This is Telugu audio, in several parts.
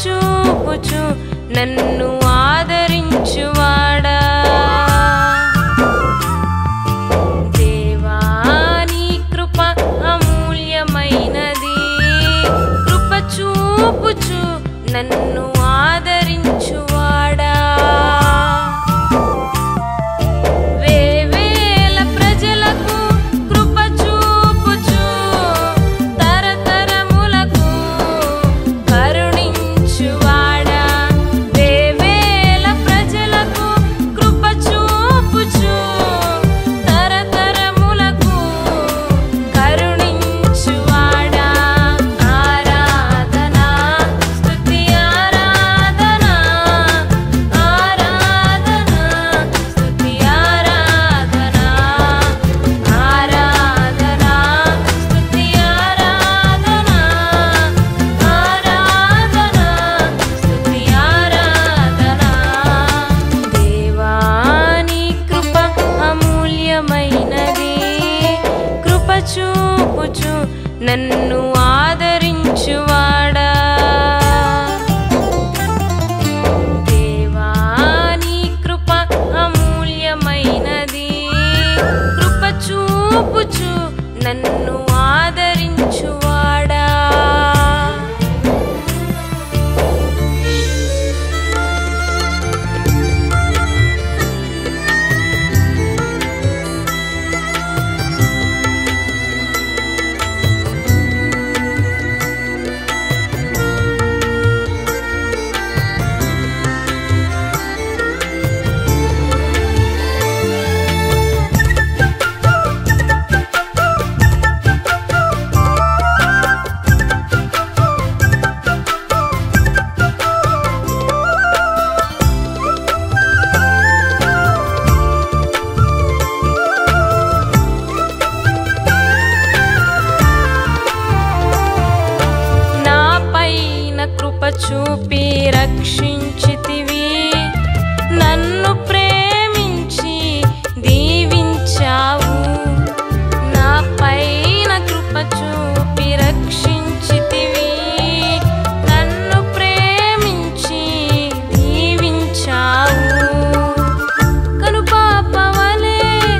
చూపుచు నన్ను ఆదరించువాడా దేవా నీ కృప అమూల్యమైనది కృప చూపుచు నన్ను ఆదరించువాడా వేవేల ప్రజలకు కృప చూపుచు తరతరములకు కరుణించువాడా వేవేల ప్రజలకు కృప చూపుచు తరతరములకు కరుణించువాడా ఆరాధన స్తుతి ఆరాధన ఆరాధన స్తుతి ఆరాధన ఆరాధన స్తుతి ఆరాధన ఆరాధన స్తుతి ఆరాధన దేవా నీ కృప అమూల్యమైనది కృప చూపుచు నన్ను ఆదరించువాడా దేవా నీ కృప అమూల్యమైనది కృప చూపుచు నన్ను ఆదరించువాడా నా పైన కృప చూపి రక్షించితివి నన్ను ప్రేమించి దీవించావు నా పైన కృప చూపి రక్షించితివి నన్ను ప్రేమించి దీవించావు కనుపాపవలే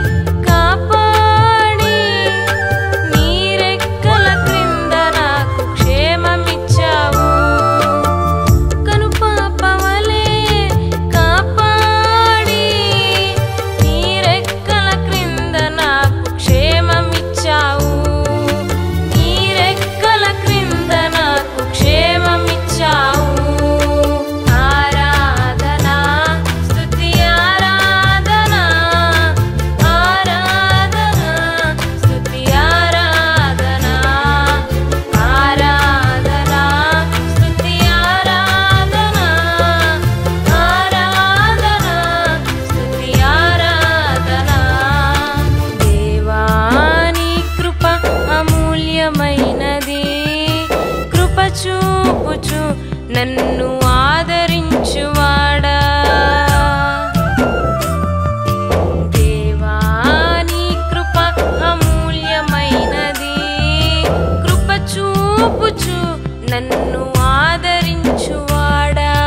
కాపాడి నీరెక్కల క్రింద నాకు క్షేమమిచ్చావు కనుపాపవలే కాపాడి నీరెక్కల క్రింద నాకు క్షేమమిచ్చావు నీరెక్కల క్రింద నాకు క్షేమమిచ్చావు ఆరాధన స్తుతి ఆరాధన ఆరాధన స్తుతి ఆరాధన ఆరాధన స్తుతి ఆరాధన ఆరాధన స్తుతి ఆరాధన దేవా నీ కృప అమూల్యమైనది కృప చూపుచు నన్ను ఆదరించువాడా దేవా నీ కృప అమూల్యమైనది కృప చూపుచు నన్ను ఆదరించువాడా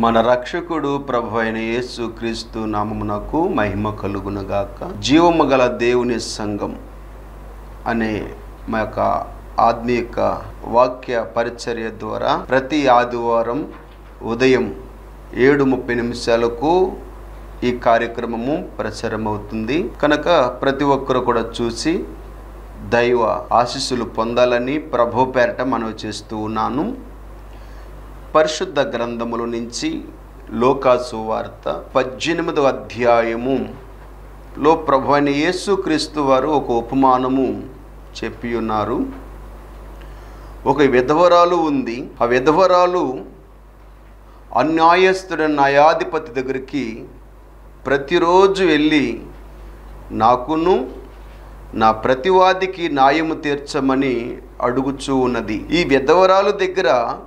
మన రక్షకుడు ప్రభు అయిన యేసు క్రీస్తు నామమునకు మహిమ కలుగునగాక జీవము గల దేవుని సంఘం అనే మా యొక్క ఆత్మీయక వాక్య పరిచర్య ద్వారా ప్రతి ఆదివారం ఉదయం ఏడు ముప్పై నిమిషాలకు ఈ కార్యక్రమము ప్రచారం అవుతుంది కనుక ప్రతి ఒక్కరు కూడా చూసి దైవ ఆశీస్సులు పొందాలని ప్రభు పేరట మనవి చేస్తూ ఉన్నాను పరిశుద్ధ గ్రంథముల నుంచి లోకాసు వార్త పద్దెనిమిదవ అధ్యాయము లో ప్రభు అయిన యేసుక్రీస్తు వారు ఒక ఉపమానము చెప్పి ఉన్నారు ఒక విధవరాలు ఉంది ఆ విధవరాలు అన్యాయస్తుడైన న్యాయాధిపతి దగ్గరికి ప్రతిరోజు వెళ్ళి నాకును నా ప్రతివాదికి న్యాయము తీర్చమని అడుగుచూ ఉన్నది ఈ విధవరాలు దగ్గర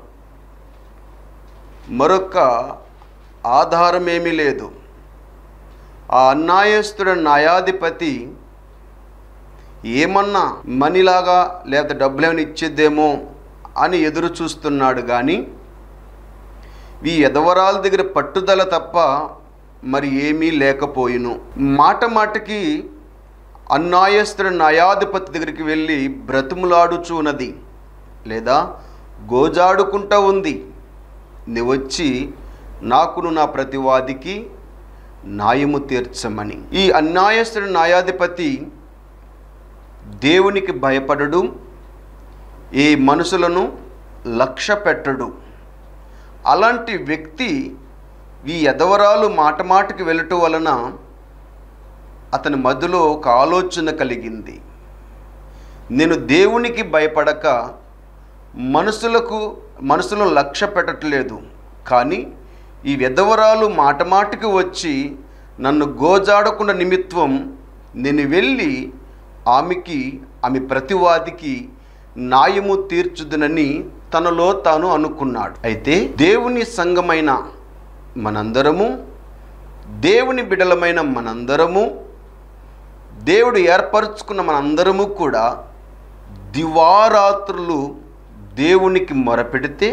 మరొక ఆధారం ఏమీ లేదు ఆ అన్యాయస్తుడ న్యాయాధిపతి ఏమన్నా మనీలాగా లేకపోతే డబ్బులేమైనా ఇచ్చేద్దేమో అని ఎదురు చూస్తున్నాడు కానీ ఈ ఎదవరాల దగ్గర పట్టుదల తప్ప మరి ఏమీ లేకపోయిను మాట మాటకి అన్యాయస్తుడ న్యాయాధిపతి దగ్గరికి వెళ్ళి బ్రతుములాడుచున్నది లేదా గోజాడుకుంటా ఉంది నువ్వు వచ్చి నాకును నా ప్రతివాదికి న్యాయము తీర్చమని ఈ అన్యాయస్తుడు న్యాయాధిపతి దేవునికి భయపడడు ఈ మనుషులను లక్ష్య పెట్టడు అలాంటి వ్యక్తి ఈ ఎదవరాలు మాట మాటకి వెళ్ళటం వలన అతని మధ్యలో ఒక ఆలోచన కలిగింది నేను దేవునికి భయపడక మనుషులకు మనసులో లక్ష్య పెట్టట్లేదు కానీ ఈ విధవరాలు మాట మాటకి వచ్చి నన్ను గోజాడకుండా నిమిత్వం నేను వెళ్ళి ఆమెకి ఆమె ప్రతివాదికి న్యాయము తీర్చుదునని తనలో తాను అనుకున్నాడు అయితే దేవుని సంఘమైన మనందరము దేవుని బిడలమైన మనందరము దేవుడు ఏర్పరచుకున్న మనందరము కూడా దివారాత్రులు దేవునికి మొరపెడితే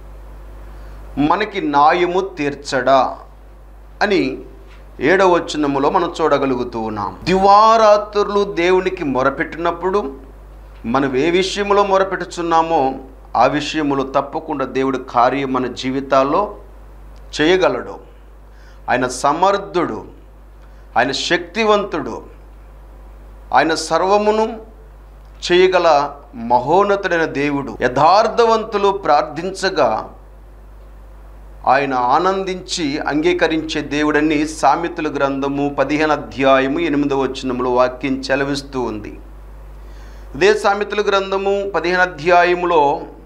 మనకి న్యాయము తీర్చడా అని ఏడవ వచనములో మనం చూడగలుగుతూ ఉన్నాం దివారాత్రులు దేవునికి మొరపెట్టినప్పుడు మనం ఏ విషయంలో మొరపెట్టుచున్నామో ఆ విషయములో తప్పకుండా దేవుడు కార్యం మన జీవితాల్లో చేయగలడు ఆయన సమర్థుడు ఆయన శక్తివంతుడు ఆయన సర్వమును చేయగల మహోన్నతుడైన దేవుడు యథార్థవంతులు ప్రార్థించగా ఆయన ఆనందించి అంగీకరించే దేవుడని సామెతల గ్రంథము పదిహేను అధ్యాయము ఎనిమిదవ వచనములో వాక్యం చెలవిస్తూ ఉంది ఇదే సామెతల గ్రంథము పదిహేను అధ్యాయములో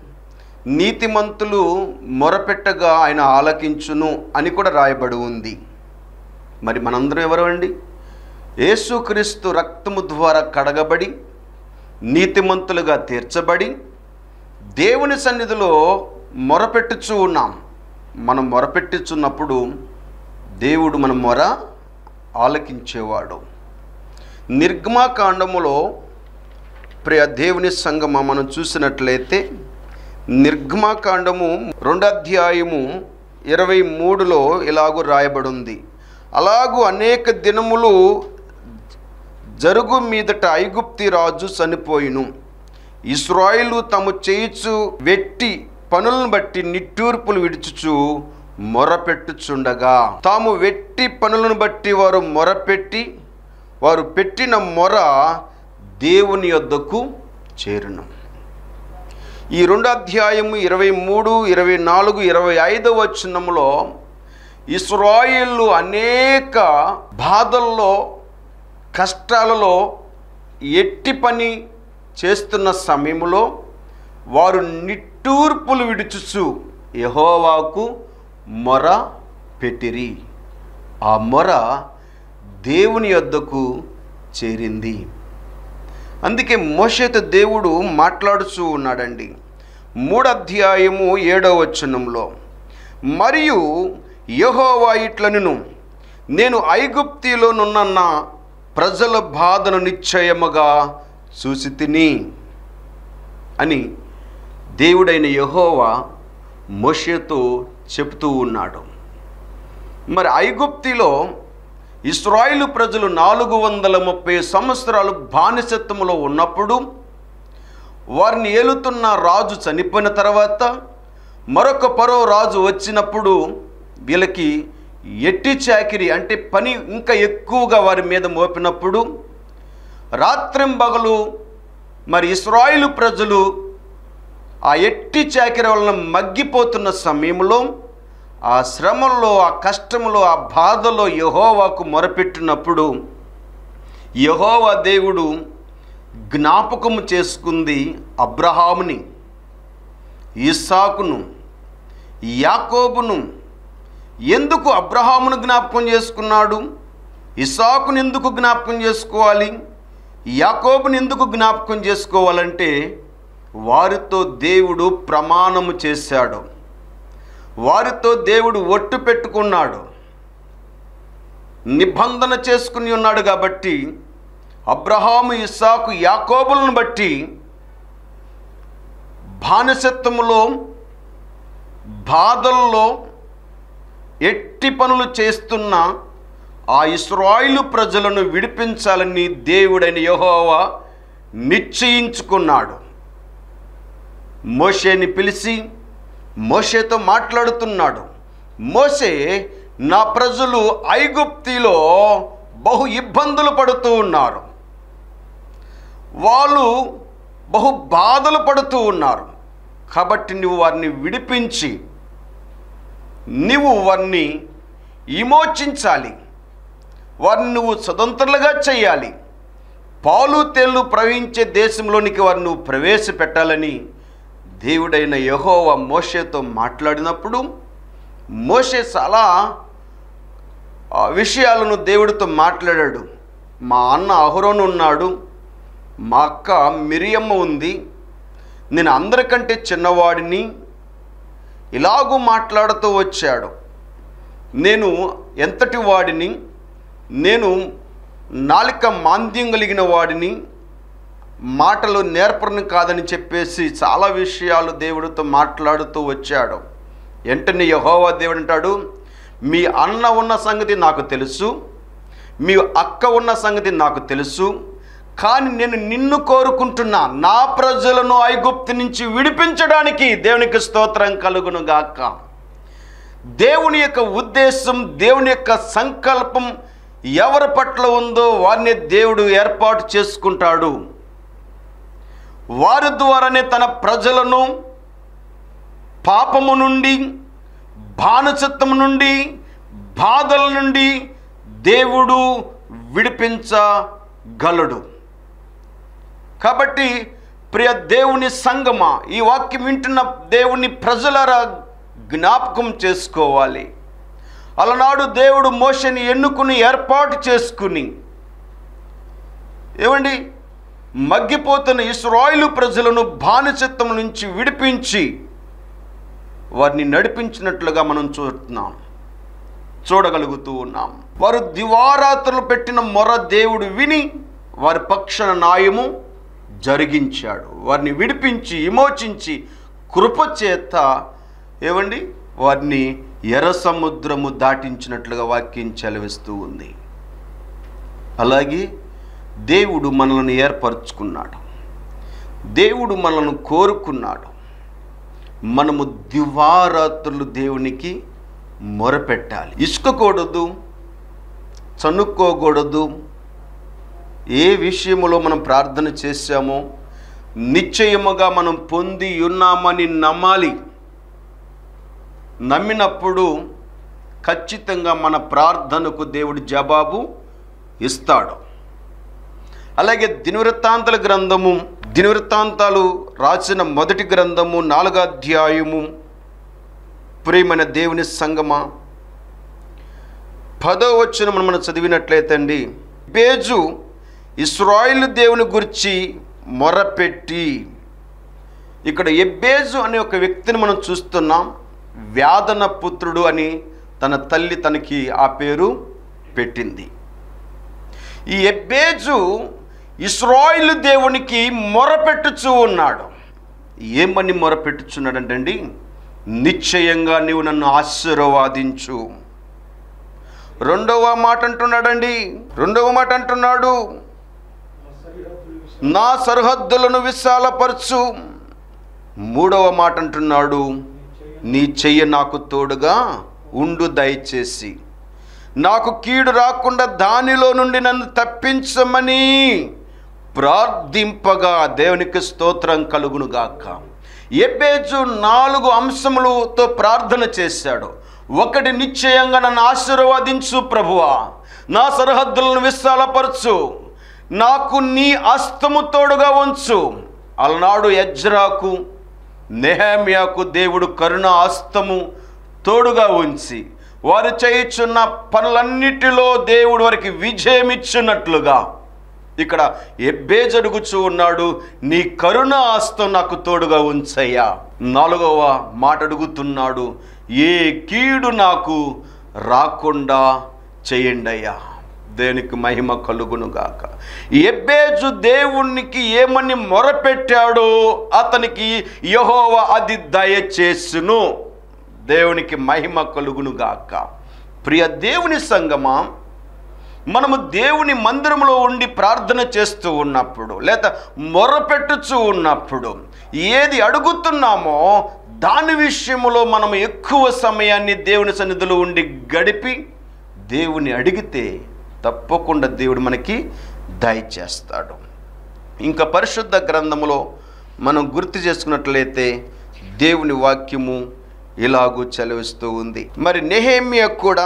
నీతిమంతులు మొరపెట్టగా ఆయన ఆలకించును అని కూడా రాయబడి ఉంది మరి మనందరం ఎవరు అండి యేసుక్రీస్తు రక్తము ద్వారా కడగబడి నీతిమంతులుగా తీర్చబడి దేవుని సన్నిధిలో మొరపెట్టుచూ ఉన్నాం మనం మొరపెట్టుచున్నప్పుడు దేవుడు మన మొర ఆలకించేవాడు నిర్గమాకాండములో ప్రియ దేవుని సంగమ మనం చూసినట్లయితే నిర్గమాకాండము రెండు అధ్యాయము ఇరవై మూడులో ఇలాగూ రాయబడి ఉంది అలాగూ అనేక దినములు జరుగు మీదట ఐగుప్తి రాజు చనిపోయిను ఇస్రాయిలు తాము చేయుచు వెట్టి పనులను బట్టి నిట్టూర్పులు విడుచుచు మొరపెట్టుచుండగా తాము వెట్టి పనులను బట్టి వారు మొరపెట్టి వారు పెట్టిన మొర దేవుని యొద్దకు చేరును ఈ రెండు అధ్యాయము ఇరవై మూడు ఇరవై నాలుగు ఇరవై ఐదవ వచనములో ఇస్రాయిళ్ళు అనేక బాధల్లో కష్టాలలో ఎట్టి పని చేస్తున్న సమయంలో వారు నిట్టూర్పులు విడుచుచు యహోవాకు మొర పెట్టిరి ఆ మొర దేవుని యొద్దకు చేరింది అందుకే మోషేతో దేవుడు మాట్లాడుచూ ఉన్నాడండి మూడు అధ్యాయము ఏడవ వచనంలో మరియు యహోవా ఇట్లనును నేను ఐగుప్తిలోనున్న నా ప్రజల బాధను నిశ్చయముగా చూసి తిని అని దేవుడైన యహోవా మోషేతో చెప్తూ ఉన్నాడు మరి ఐగుప్తిలో ఇస్రాయిలు ప్రజలు నాలుగు వందల ముప్పై సంవత్సరాలు బానిసత్వములో ఉన్నప్పుడు వారిని ఏలుతున్న రాజు చనిపోయిన తర్వాత మరొక పరో రాజు వచ్చినప్పుడు వీళ్ళకి ఎట్టి చాకిరి అంటే పని ఇంకా ఎక్కువగా వారి మీద మోపినప్పుడు రాత్రింబగలు మరి ఇస్రాయిలు ప్రజలు ఆ ఎట్టి చాకిరి వలన మగ్గిపోతున్న సమయంలో ఆ శ్రమల్లో ఆ కష్టంలో ఆ బాధలో యహోవాకు మొరపెట్టినప్పుడు యహోవా దేవుడు జ్ఞాపకము చేసుకుంది అబ్రహాముని ఇస్సాకును యాకోబును ఎందుకు అబ్రహామును జ్ఞాపకం చేసుకున్నాడు ఇసాకును ఎందుకు జ్ఞాపకం చేసుకోవాలి యాకోబుని ఎందుకు జ్ఞాపకం చేసుకోవాలంటే వారితో దేవుడు ప్రమాణము చేశాడు వారితో దేవుడు ఒట్టు పెట్టుకున్నాడు నిబంధన చేసుకుని ఉన్నాడు కాబట్టి అబ్రహాము ఇస్సాకు యాకోబులను బట్టి బానిసత్వములో బాధల్లో ఎట్టి పనులు చేస్తున్న ఆ ఇస్రాయిలు ప్రజలను విడిపించాలని దేవుడైన యెహోవా నిశ్చయించుకున్నాడు మోషేని పిలిచి మోషేతో మాట్లాడుతున్నాడు మోషే నా ప్రజలు ఐగుప్తిలో బహు ఇబ్బందులు పడుతూ ఉన్నారు వాళ్ళు బహు బాధలు పడుతూ ఉన్నారు కాబట్టి నువ్వు వారిని విడిపించి నీవు వారిని విమోచించాలి వారిని నువ్వు స్వతంత్రులుగా చేయాలి పాలు తేళ్లు ప్రవహించే దేశంలోనికి వారిని నువ్వు ప్రవేశపెట్టాలని దేవుడైన యహోవ మోషేతో మాట్లాడినప్పుడు మోషే చాలా ఆ విషయాలను దేవుడితో మాట్లాడాడు మా అన్న అహరోను ఉన్నాడు మా అక్క మిరియమ్మ ఉంది నేను అందరికంటే చిన్నవాడిని ఇలాగూ మాట్లాడుతూ వచ్చాడు నేను ఎంతటి వాడిని నేను నాలిక మాంద్యం కలిగిన వాడిని మాటలు నేర్పరని కాదని చెప్పేసి చాలా విషయాలు దేవుడితో మాట్లాడుతూ వచ్చాడు వెంటనే యహోవా దేవుడు అంటాడు మీ అన్న ఉన్న సంగతి నాకు తెలుసు మీ అక్క ఉన్న సంగతి నాకు తెలుసు కానీ నేను నిన్ను కోరుకుంటున్నా నా ప్రజలను ఐగుప్తు నుంచి విడిపించడానికి దేవునికి స్తోత్రం కలుగును గాక దేవుని యొక్క ఉద్దేశం దేవుని యొక్క సంకల్పం ఎవరి పట్ల ఉందో వారిని దేవుడు ఏర్పాటు చేసుకుంటాడు వారి ద్వారానే తన ప్రజలను పాపము నుండి బానిసత్వము నుండి బాధల నుండి దేవుడు విడిపించగలడు కాబట్టి ప్రియ దేవుని సంగమ ఈ వాక్యం వింటున్న దేవుని ప్రజలరా జ్ఞాపకం చేసుకోవాలి అలనాడు దేవుడు మోషని ఎన్నుకుని ఏర్పాటు చేసుకుని ఏమండి మగ్గిపోతున్న ఇస్రాయిలు ప్రజలను బానిసత్వం నుంచి విడిపించి వారిని నడిపించినట్లుగా మనం చూస్తున్నాం చూడగలుగుతూ ఉన్నాం వారు దివారాత్రులు పెట్టిన మొర దేవుడు విని వారి పక్షన న్యాయము జరిగించాడు వారిని విడిపించి విమోచించి కృపచేత ఏమండి వారిని ఎర్ర సముద్రము దాటించినట్లుగా వాక్యం చెలవిస్తూ ఉంది అలాగే దేవుడు మనల్ని ఏర్పరచుకున్నాడు దేవుడు మనల్ని కోరుకున్నాడు మనము దివారాత్రులు దేవునికి మొరపెట్టాలి ఇసుకకూడదు చనుక్కోకూడదు ఏ విషయములో మనం ప్రార్థన చేశామో నిశ్చయముగా మనం పొంది ఉన్నామని నమ్మాలి నమ్మినప్పుడు ఖచ్చితంగా మన ప్రార్థనకు దేవుడు జవాబు ఇస్తాడు అలాగే దినవృత్తాంతాల గ్రంథము దినవృత్తాంతాలు రాసిన మొదటి గ్రంథము నాలుగో అధ్యాయము ప్రియమైన దేవుని సంగమా పదో వచ్చిన మనం చదివినట్లయితే అండి బేజు ఇస్రాయిల్ దేవుని గురించి మొరపెట్టి ఇక్కడ ఎబ్బేజు అనే ఒక వ్యక్తిని మనం చూస్తున్నాం వ్యాధన పుత్రుడు అని తన తల్లి తనకి ఆ పేరు పెట్టింది ఈ ఎబ్బేజు ఇస్రాయిల్ దేవునికి మొరపెట్టుచూ ఉన్నాడు ఏమని మొరపెట్టుచున్నాడంటండి నిశ్చయంగా నీవు నన్ను ఆశీర్వాదించు రెండవ మాట అంటున్నాడండి రెండవ మాట అంటున్నాడు నా సరిహద్దులను విశాలపరచు మూడవ మాట అంటున్నాడు నీ చెయ్యి నాకు తోడుగా ఉండు దయచేసి నాకు కీడు రాకుండా దానిలో నుండి నన్ను తప్పించమని ప్రార్థింపగా దేవునికి స్తోత్రం కలుగునుగాక ఎబ్బేజు నాలుగు అంశములతో ప్రార్థన చేశాడు ఒకటి నిశ్చయంగా నన్ను ఆశీర్వదించు ప్రభువా నా సరిహద్దులను విశాలపరచు నాకు నీ అస్తము తోడుగా ఉంచు అలనాడు ఎజ్రాకు నెహమ్యాకు దేవుడు కరుణ హస్తము తోడుగా ఉంచి వారు చేయుచున్న పనులన్నిటిలో దేవుడు వారికి విజయం ఇచ్చినట్లుగా ఇక్కడ ఎబ్బే జరుగుచూ ఉన్నాడు నీ కరుణ హస్తం నాకు తోడుగా ఉంచయ్యా నాలుగవ మాట అడుగుతున్నాడు ఏ కీడు నాకు రాకుండా చేయండి అయ్యా దేనికి మహిమ కలుగునుగాక ఎబ్బేజు దేవునికి ఏమని మొరపెట్టాడో అతనికి యహోవ అది దయచేసును దేవునికి మహిమ కలుగునుగాక ప్రియ దేవుని సంగమా మనము దేవుని మందిరంలో ఉండి ప్రార్థన చేస్తూ ఉన్నప్పుడు లేదా మొరపెట్టుచూ ఉన్నప్పుడు ఏది అడుగుతున్నామో దాని విషయంలో మనం ఎక్కువ సమయాన్ని దేవుని సన్నిధిలో ఉండి గడిపి దేవుని అడిగితే తప్పకుండా దేవుడు మనకి దయచేస్తాడు ఇంకా పరిశుద్ధ గ్రంథములో మనం గుర్తు చేసుకున్నట్లయితే దేవుని వాక్యము ఇలాగూ చలవిస్తూ ఉంది మరి నెహేమియా కూడా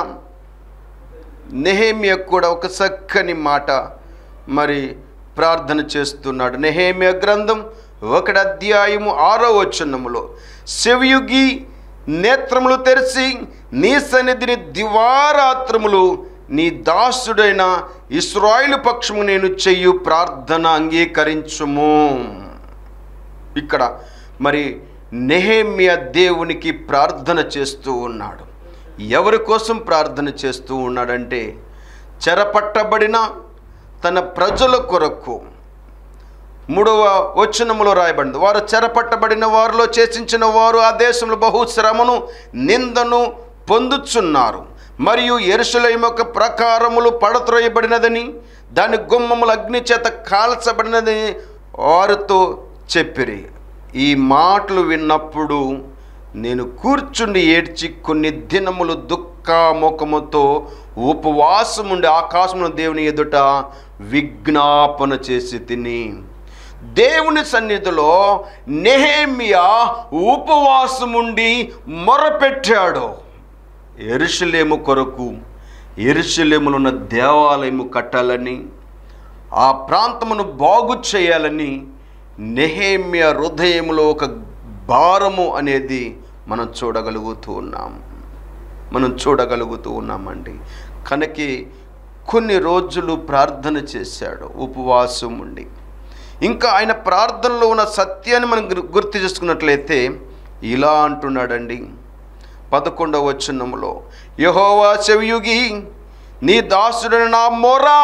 నెహేమియా కూడా ఒక చక్కని మాట మరి ప్రార్థన చేస్తున్నాడు నెహేమియా గ్రంథం ఒకటి అధ్యాయము ఆరో వచనములో శివయుగి నేత్రములు తెరిచి నీ సన్నిధిని దివారాత్రములు నీ దాసుడైన ఇస్రాయిలు పక్షము నేను చెయ్యు ప్రార్థన అంగీకరించుము ఇక్కడ మరి నెహేమియా దేవునికి ప్రార్థన చేస్తూ ఉన్నాడు ఎవరి కోసం ప్రార్థన చేస్తూ ఉన్నాడంటే చెరపట్టబడిన తన ప్రజల కొరకు మూడవ వచనములో రాయబడింది వారు చెరపట్టబడిన వారిలో చేసించిన వారు ఆ దేశంలో బహు శ్రమను నిందను పొందుచున్నారు మరియు ఎరుసలేం యొక్క ప్రకారములు పడత్రోయబడినదని దాని గుమ్మములు అగ్ని చేత కాల్చబడినదని వారితో చెప్పిరి ఈ మాటలు విన్నప్పుడు నేను కూర్చుండి ఏడ్చి కొన్ని దినములు దుఃఖముఖముతో ఉపవాసముండి ఆకాశమును దేవుని ఎదుట విజ్ఞాపన చేసి తిని దేవుని సన్నిధిలో నెహేమియా ఉపవాసముండి మొరపెట్టాడు ఎరుషలేము కొరకు ఎరుషలేములో ఉన్న దేవాలయము కట్టాలని ఆ ప్రాంతమును బాగు చేయాలని నెహేమ్య హృదయంలో ఒక భారము అనేది మనం చూడగలుగుతూ ఉన్నాం మనం చూడగలుగుతూ ఉన్నామండి కనుక కొన్ని రోజులు ప్రార్థన చేశాడు ఉపవాసం ఉండి ఇంకా ఆయన ప్రార్థనలో ఉన్న సత్యాన్ని మనం గుర్- గుర్తు చేసుకున్నట్లయితే ఇలా అంటున్నాడండి పదకొండవ వచనములో యహోవా చెవియుగి నీ దాసుడని నా మొరా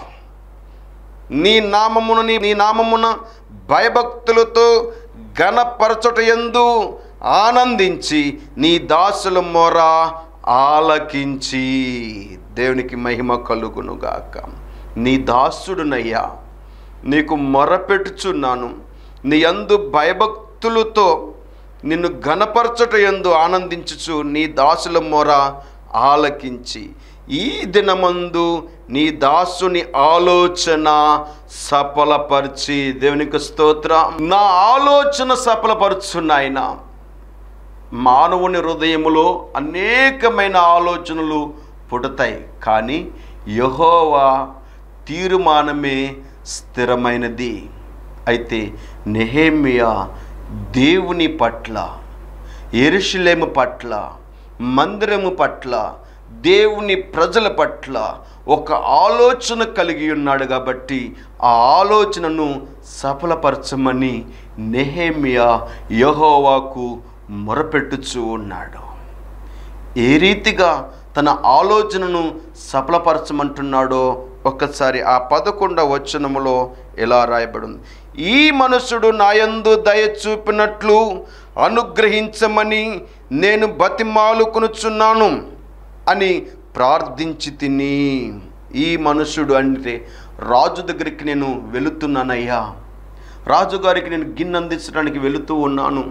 నీ నామమున నీ నీ నామమున భయభక్తులతో ఘనపరచుట యందు ఆనందించి నీ దాసుల మొర ఆలకించి దేవునికి మహిమ కలుగునుగాక నీ దాసుడునయ్యా నీకు మొరపెట్టుచున్నాను నీ యందు భయభక్తులతో నిన్ను ఘనపరచుట యందు ఆనందించుచు నీ దాసుల మొర ఆలకించి ఈ దినమందు నీ దాసుని ఆలోచన సఫలపరిచి దేవునికి స్తోత్ర నా ఆలోచన సఫలపరచు నాయన మానవుని హృదయములో అనేకమైన ఆలోచనలు పుడతాయి కానీ యహోవా తీర్మానమే స్థిరమైనది అయితే నెహేమియా దేవుని పట్ల ఎరుషులేము పట్ల మందిరము పట్ల దేవుని ప్రజల పట్ల ఒక ఆలోచన కలిగి ఉన్నాడు కాబట్టి ఆ ఆలోచనను సఫలపరచమని నెహేమియా యహోవాకు మొరపెట్టుచూ ఉన్నాడు ఏ రీతిగా తన ఆలోచనను సఫలపరచమంటున్నాడో ఒక్కసారి ఆ పదకొండవ వచనములో ఎలా రాయబడింది ఈ మనుషుడు నాయందు దయ చూపినట్లు అనుగ్రహించమని నేను బతిమాలుకొనుచున్నాను అని ప్రార్థించి తిని ఈ మనుషుడు అంటే రాజు దగ్గరికి నేను వెళుతున్నానయ్యా రాజుగారికి నేను గిన్నె అందించడానికి వెళుతూ ఉన్నాను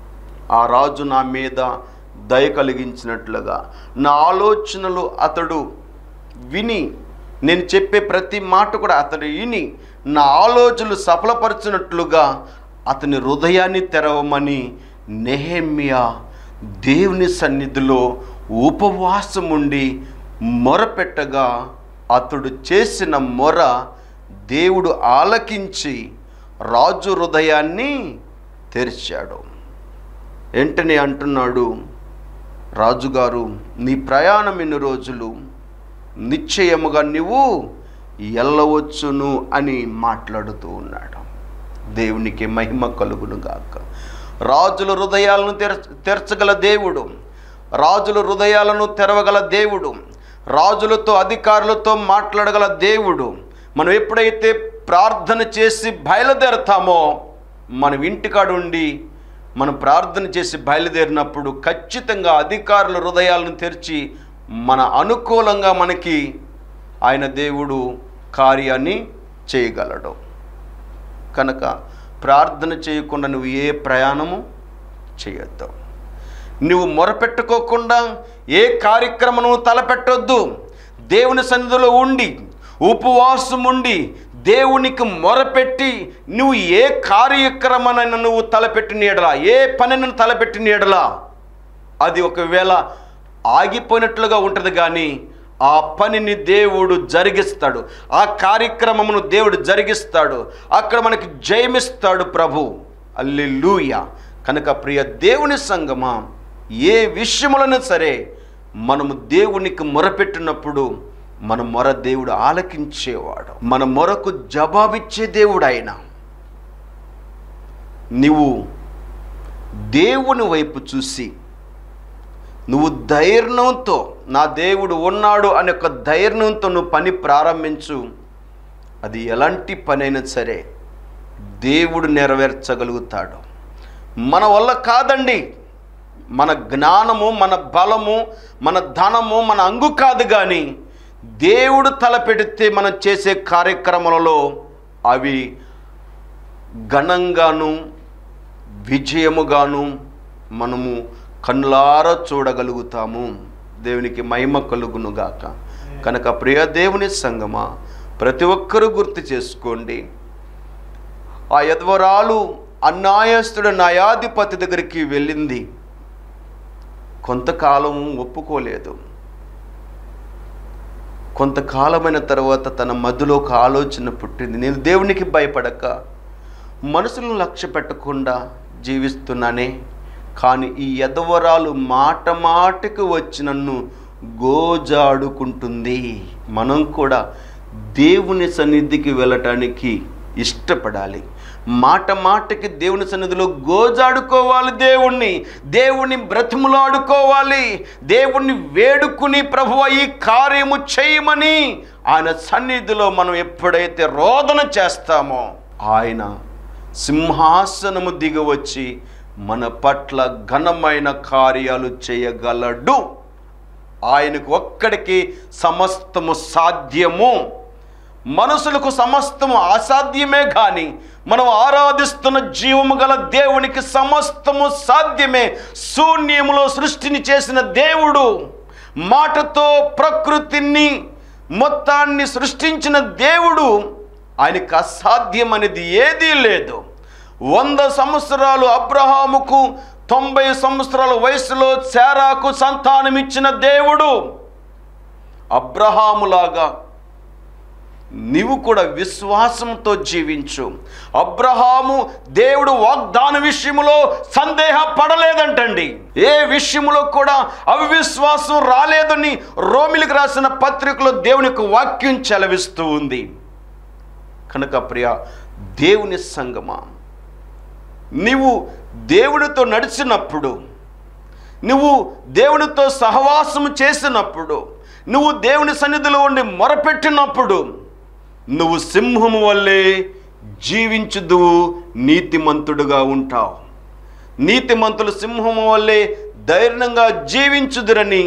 ఆ రాజు నా మీద దయ కలిగించినట్లుగా నా ఆలోచనలు అతడు విని నేను చెప్పే ప్రతి మాట కూడా అతడు విని నా ఆలోచనలు సఫలపరచినట్లుగా అతని హృదయాన్ని తెరవమని నెహెమ్యా దేవుని సన్నిధిలో ఉపవాసం ఉండి మొరపెట్టగా అతడు చేసిన మొర దేవుడు ఆలకించి రాజు హృదయాన్ని తెరిచాడు వెంటనే అంటున్నాడు రాజుగారు నీ ప్రయాణం ఎన్ని రోజులు నిశ్చయముగా నువ్వు ఎల్లవచ్చును అని మాట్లాడుతూ ఉన్నాడు దేవునికి మహిమ కలుగును గాక రాజుల హృదయాలను తెర తెరచగల దేవుడు రాజుల హృదయాలను తెరవగల దేవుడు రాజులతో అధికారులతో మాట్లాడగల దేవుడు మనం ఎప్పుడైతే ప్రార్థన చేసి బయలుదేరతామో మనం ఇంటికాడుండి మనం ప్రార్థన చేసి బయలుదేరినప్పుడు ఖచ్చితంగా అధికారుల హృదయాలను తెరిచి మన అనుకూలంగా మనకి ఆయన దేవుడు కార్యాన్ని చేయగలడు కనుక ప్రార్థన చేయకుండా నువ్వు ఏ ప్రయాణము చేయొద్దు నువ్వు మొరపెట్టుకోకుండా ఏ కార్యక్రమము తలపెట్టొద్దు దేవుని సన్నిధిలో ఉండి ఉపవాసం ఉండి దేవునికి మొరపెట్టి నువ్వు ఏ కార్యక్రమానైనా నువ్వు తలపెట్టిన ఎడలా ఏ పనిని తలపెట్టిన ఎడలా అది ఒకవేళ ఆగిపోయినట్లుగా ఉంటుంది కానీ ఆ పనిని దేవుడు జరిగిస్తాడు ఆ కార్యక్రమమును దేవుడు జరిగిస్తాడు అక్కడ మనకి జయమిస్తాడు ప్రభు అల్లెలూయ కనుక ప్రియ దేవుని సంగమా ఏ విషయములను సరే మనము దేవునికి మొరపెట్టినప్పుడు మన మొర దేవుడు ఆలకించేవాడు మన మొరకు జవాబిచ్చే దేవుడు ఆయన నీవు దేవుని వైపు చూసి నువ్వు ధైర్యంతో నా దేవుడు ఉన్నాడు అనే ఒక ధైర్యంతో నువ్వు పని ప్రారంభించు అది ఎలాంటి పనైనా సరే దేవుడు నెరవేర్చగలుగుతాడు మన వల్ల కాదండి మన జ్ఞానము మన బలము మన ధనము మన అంగు కాదు కానీ దేవుడు తలపెడితే మనం చేసే కార్యక్రమాలలో అవి ఘనంగాను విజయముగాను మనము కన్నులారా చూడగలుగుతాము దేవునికి మహిమ కలుగునుగాక కనుక ప్రియ దేవుని సంగమా ప్రతి ఒక్కరూ గుర్తు చేసుకోండి ఆ యద్వరాలు అన్యాయస్తుడు న్యాయాధిపతి దగ్గరికి వెళ్ళింది కొంతకాలం ఒప్పుకోలేదు కొంతకాలమైన తర్వాత తన మధ్యలో ఒక ఆలోచన పుట్టింది నేను దేవునికి భయపడక మనసులను లక్ష్య పెట్టకుండా జీవిస్తున్నానే కానీ ఈ యదవరాలు మాట మాటకు వచ్చి నన్ను గోజాడుకుంటుంది మనం కూడా దేవుని సన్నిధికి వెళ్ళటానికి ఇష్టపడాలి మాట మాటకి దేవుని సన్నిధిలో గోజాడుకోవాలి దేవుణ్ణి దేవుణ్ణి బ్రతిములాడుకోవాలి దేవుణ్ణి వేడుకుని ప్రభువ ఈ కార్యము చేయమని ఆయన సన్నిధిలో మనం ఎప్పుడైతే రోదన చేస్తామో ఆయన సింహాసనము దిగవచ్చి మన పట్ల ఘనమైన కార్యాలు చేయగలడు ఆయనకు ఒక్కడికి సమస్తము సాధ్యము మనుషులకు సమస్తము అసాధ్యమే కానీ మనం ఆరాధిస్తున్న జీవము గల దేవునికి సమస్తము సాధ్యమే శూన్యములో సృష్టిని చేసిన దేవుడు మాటతో ప్రకృతిని మొత్తాన్ని సృష్టించిన దేవుడు ఆయనకు అసాధ్యం అనేది ఏదీ లేదు వంద సంవత్సరాలు అబ్రహాముకు తొంభై సంవత్సరాల వయసులో శారాకు సంతానం ఇచ్చిన దేవుడు అబ్రహాములాగా నీవు కూడా విశ్వాసంతో జీవించు అబ్రహాము దేవుడు వాగ్దాన విషయంలో సందేహపడలేదంటండి ఏ విషయంలో కూడా అవిశ్వాసం రాలేదని రోమిలకు రాసిన పత్రికలో దేవుని యొక్క వాక్యం చెలవిస్తూ ఉంది కనుక ప్రియ దేవుని సంగమా నీవు దేవుడితో నడిచినప్పుడు నువ్వు దేవునితో సహవాసము చేసినప్పుడు నువ్వు దేవుని సన్నిధిలో ఉండి మొరపెట్టినప్పుడు నువ్వు సింహము వల్లే జీవించుదువు నీతిమంతుడుగా ఉంటావు నీతిమంతులు సింహము వల్లే ధైర్యంగా జీవించుదురని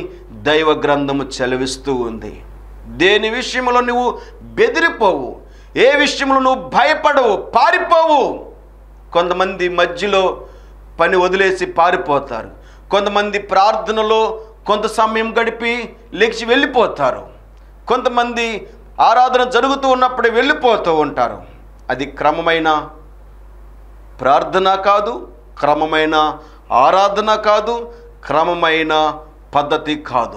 దైవ గ్రంథము చెలవిస్తూ ఉంది దేని విషయంలో నువ్వు బెదిరిపోవు ఏ విషయంలో నువ్వు భయపడవు పారిపోవు కొంతమంది మధ్యలో పని వదిలేసి పారిపోతారు కొంతమంది ప్రార్థనలో కొంత సమయం గడిపి లేచి వెళ్ళిపోతారు కొంతమంది ఆరాధన జరుగుతూ ఉన్నప్పుడే వెళ్ళిపోతూ ఉంటారు అది క్రమమైన ప్రార్థన కాదు క్రమమైన ఆరాధన కాదు క్రమమైన పద్ధతి కాదు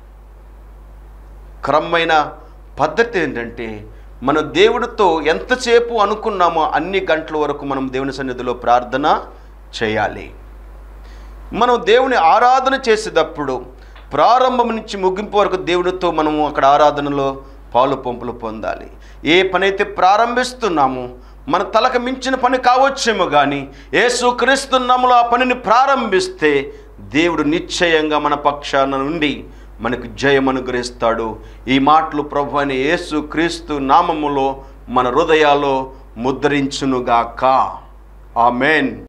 క్రమమైన పద్ధతి ఏంటంటే మన దేవుడితో ఎంతసేపు అనుకున్నామో అన్ని గంటల వరకు మనం దేవుని సన్నిధిలో ప్రార్థన చేయాలి మనం దేవుని ఆరాధన చేసేటప్పుడు ప్రారంభం నుంచి ముగింపు వరకు దేవుడితో మనము అక్కడ ఆరాధనలో పాలు పంపులు పొందాలి ఏ పని అయితే ప్రారంభిస్తున్నామో మన తలకు మించిన పని కావచ్చేమో కానీ యేసుక్రీస్తున్నములో ఆ పనిని ప్రారంభిస్తే దేవుడు నిశ్చయంగా మన పక్షాన నుండి మనకు జయం అనుగ్రహిస్తాడు ఈ మాటలు ప్రభు అని యేసు క్రీస్తు నామములో మన హృదయాల్లో ముద్రించునుగాక ఆమెన్